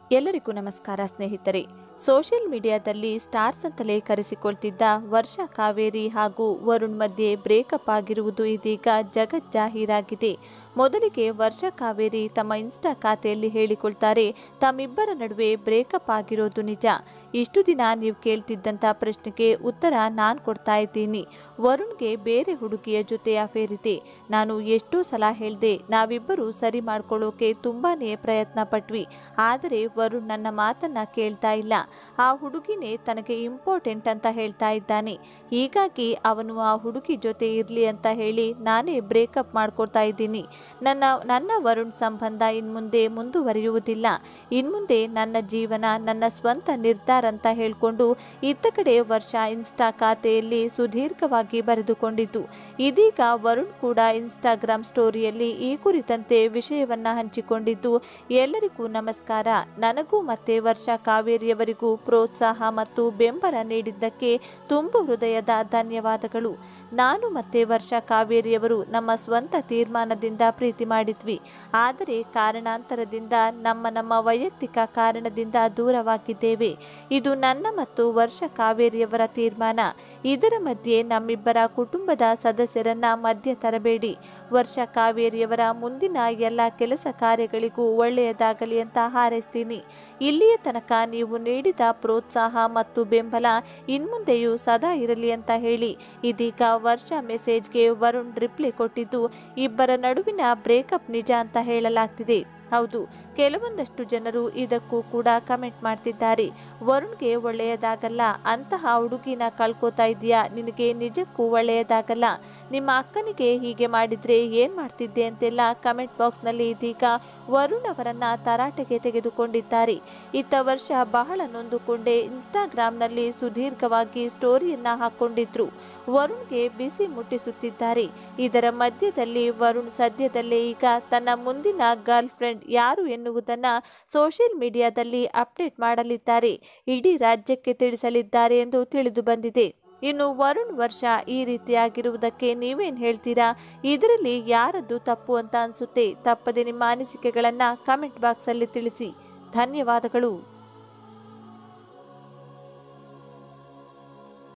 ಎಲ್ಲರಿಗೂ ನಮಸ್ಕಾರ ಸ್ನೇಹಿತರೆ ಸೋಷಿಯಲ್ ಮೀಡಿಯಾದಲ್ಲಿ ಸ್ಟಾರ್ಸ್ ಅಂತಲೇ ಕರೆಸಿಕೊಳ್ತಿದ್ದ ವರ್ಷ ಕಾವೇರಿ ಹಾಗೂ ವರುಣ್ ಮಧ್ಯೆ ಬ್ರೇಕಪ್ ಆಗಿರುವುದು ಇದೀಗ ಜಗಜ್ಜಾಹೀರಾಗಿದೆ ಮೊದಲಿಗೆ ವರ್ಷ ಕಾವೇರಿ ತಮ್ಮ ಇನ್ಸ್ಟಾ ಖಾತೆಯಲ್ಲಿ ಹೇಳಿಕೊಳ್ತಾರೆ ತಮ್ಮಿಬ್ಬರ ನಡುವೆ ಬ್ರೇಕಪ್ ಆಗಿರೋದು ನಿಜ ಇಷ್ಟು ದಿನ ನೀವು ಕೇಳ್ತಿದ್ದಂಥ ಪ್ರಶ್ನೆಗೆ ಉತ್ತರ ನಾನು ಕೊಡ್ತಾ ಇದ್ದೀನಿ ವರುಣ್ಗೆ ಬೇರೆ ಹುಡುಗಿಯ ಜೊತೆ ಅಫೇರ್ ಇದೆ ನಾನು ಎಷ್ಟೋ ಸಲ ಹೇಳಿದೆ ನಾವಿಬ್ಬರು ಸರಿ ಮಾಡ್ಕೊಳ್ಳೋಕೆ ತುಂಬಾನೇ ಪ್ರಯತ್ನ ಪಟ್ವಿ ಆದರೆ ವರುಣ್ ನನ್ನ ಮಾತನ್ನ ಕೇಳ್ತಾ ಇಲ್ಲ ಆ ಹುಡುಗಿನೇ ತನಗೆ ಇಂಪಾರ್ಟೆಂಟ್ ಅಂತ ಹೇಳ್ತಾ ಇದ್ದಾನೆ ಹೀಗಾಗಿ ಅವನು ಆ ಹುಡುಗಿ ಜೊತೆ ಇರಲಿ ಅಂತ ಹೇಳಿ ನಾನೇ ಬ್ರೇಕಪ್ ಮಾಡ್ಕೊಳ್ತಾ ಇದ್ದೀನಿ ನನ್ನ ನನ್ನ ವರುಣ್ ಸಂಬಂಧ ಇನ್ಮುಂದೆ ಮುಂದುವರಿಯುವುದಿಲ್ಲ ಇನ್ಮುಂದೆ ನನ್ನ ಜೀವನ ನನ್ನ ಸ್ವಂತ ನಿರ್ಧಾರ ಅಂತ ಹೇಳಿಕೊಂಡು ಇತ್ತ ಕಡೆ ವರ್ಷ ಇನ್ಸ್ಟಾ ಖಾತೆಯಲ್ಲಿ ಸುದೀರ್ಘವಾಗಿ ಬರೆದುಕೊಂಡಿದ್ದು ಇದೀಗ ವರುಣ್ ಕೂಡ ಇನ್ಸ್ಟಾಗ್ರಾಮ್ ಸ್ಟೋರಿಯಲ್ಲಿ ಈ ಕುರಿತಂತೆ ವಿಷಯವನ್ನ ಹಂಚಿಕೊಂಡಿದ್ದು ಎಲ್ಲರಿಗೂ ನಮಸ್ಕಾರ ನನಗೂ ಮತ್ತೆ ವರ್ಷ ಕಾವೇರಿಯವರಿಗೂ ಪ್ರೋತ್ಸಾಹ ಮತ್ತು ಬೆಂಬಲ ನೀಡಿದ್ದಕ್ಕೆ ತುಂಬು ಹೃದಯದ ಧನ್ಯವಾದಗಳು ನಾನು ಮತ್ತೆ ವರ್ಷ ಕಾವೇರಿಯವರು ನಮ್ಮ ಸ್ವಂತ ತೀರ್ಮಾನದಿಂದ ಪ್ರೀತಿ ಮಾಡಿದ್ವಿ ಆದರೆ ಕಾರಣಾಂತರದಿಂದ ನಮ್ಮ ನಮ್ಮ ವೈಯಕ್ತಿಕ ಕಾರಣದಿಂದ ದೂರವಾಗಿದ್ದೇವೆ ಇದು ನನ್ನ ಮತ್ತು ವರ್ಷ ಕಾವೇರಿಯವರ ತೀರ್ಮಾನ ಇದರ ಮಧ್ಯೆ ನಮ್ಮಿಬ್ಬರ ಕುಟುಂಬದ ಸದಸ್ಯರನ್ನ ಮಧ್ಯ ತರಬೇಡಿ ವರ್ಷ ಕಾವೇರಿಯವರ ಮುಂದಿನ ಎಲ್ಲ ಕೆಲಸ ಕಾರ್ಯಗಳಿಗೂ ಒಳ್ಳೆಯದಾಗಲಿ ಅಂತ ಹಾರೈಸ್ತೀನಿ ಇಲ್ಲಿಯ ತನಕ ನೀವು ನೀಡಿದ ಪ್ರೋತ್ಸಾಹ ಮತ್ತು ಬೆಂಬಲ ಇನ್ಮುಂದೆಯೂ ಸದಾ ಇರಲಿ ಅಂತ ಹೇಳಿ ಇದೀಗ ವರ್ಷ ಮೆಸೇಜ್ಗೆ ವರುಣ್ ರಿಪ್ಲೈ ಕೊಟ್ಟಿದ್ದು ಇಬ್ಬರ ನಡುವಿನ ಬ್ರೇಕಪ್ ನಿಜ ಅಂತ ಹೇಳಲಾಗ್ತಿದೆ ಹೌದು ಕೆಲವೊಂದಷ್ಟು ಜನರು ಇದಕ್ಕೂ ಕೂಡ ಕಮೆಂಟ್ ಮಾಡ್ತಿದ್ದಾರೆ ವರುಣ್ಗೆ ಒಳ್ಳೆಯದಾಗಲ್ಲ ಅಂತಹ ಹುಡುಗಿನ ಕಳ್ಕೊತಾ ಇದೆಯಾ ನಿನಗೆ ನಿಜಕ್ಕೂ ಒಳ್ಳೆಯದಾಗಲ್ಲ ನಿಮ್ಮ ಅಕ್ಕನಿಗೆ ಹೀಗೆ ಮಾಡಿದ್ರೆ ಏನ್ ಮಾಡ್ತಿದ್ದೆ ಅಂತೆಲ್ಲ ಕಮೆಂಟ್ ಬಾಕ್ಸ್ನಲ್ಲಿ ಇದೀಗ ವರುಣ್ ಅವರನ್ನ ತರಾಟೆಗೆ ತೆಗೆದುಕೊಂಡಿದ್ದಾರೆ ಇತ್ತ ವರ್ಷ ಬಹಳ ನೊಂದುಕೊಂಡೇ ಇನ್ಸ್ಟಾಗ್ರಾಂನಲ್ಲಿ ಸುದೀರ್ಘವಾಗಿ ಸ್ಟೋರಿಯನ್ನ ಹಾಕೊಂಡಿದ್ರು ವರುಣ್ಗೆ ಬಿಸಿ ಮುಟ್ಟಿಸುತ್ತಿದ್ದಾರೆ ಇದರ ಮಧ್ಯದಲ್ಲಿ ವರುಣ್ ಸದ್ಯದಲ್ಲೇ ಈಗ ತನ್ನ ಮುಂದಿನ ಗರ್ಲ್ ಫ್ರೆಂಡ್ ಯಾರು ಎನ್ನುವುದನ್ನ ಸೋಷಿಯಲ್ ಮೀಡಿಯಾದಲ್ಲಿ ಅಪ್ಡೇಟ್ ಮಾಡಲಿದ್ದಾರೆ ಇಡೀ ರಾಜ್ಯಕ್ಕೆ ತಿಳಿಸಲಿದ್ದಾರೆ ಎಂದು ತಿಳಿದು ಬಂದಿದೆ ಇನ್ನು ವರುಣ್ ವರ್ಷ ಈ ರೀತಿಯಾಗಿರುವುದಕ್ಕೆ ನೀವೇನ್ ಹೇಳ್ತೀರಾ ಇದರಲ್ಲಿ ಯಾರದ್ದು ತಪ್ಪು ಅಂತ ಅನ್ಸುತ್ತೆ ತಪ್ಪದೆ ನಿಮ್ಮ ಅನಿಸಿಕೆಗಳನ್ನ ಕಮೆಂಟ್ ಬಾಕ್ಸ್ ಅಲ್ಲಿ ತಿಳಿಸಿ ಧನ್ಯವಾದಗಳು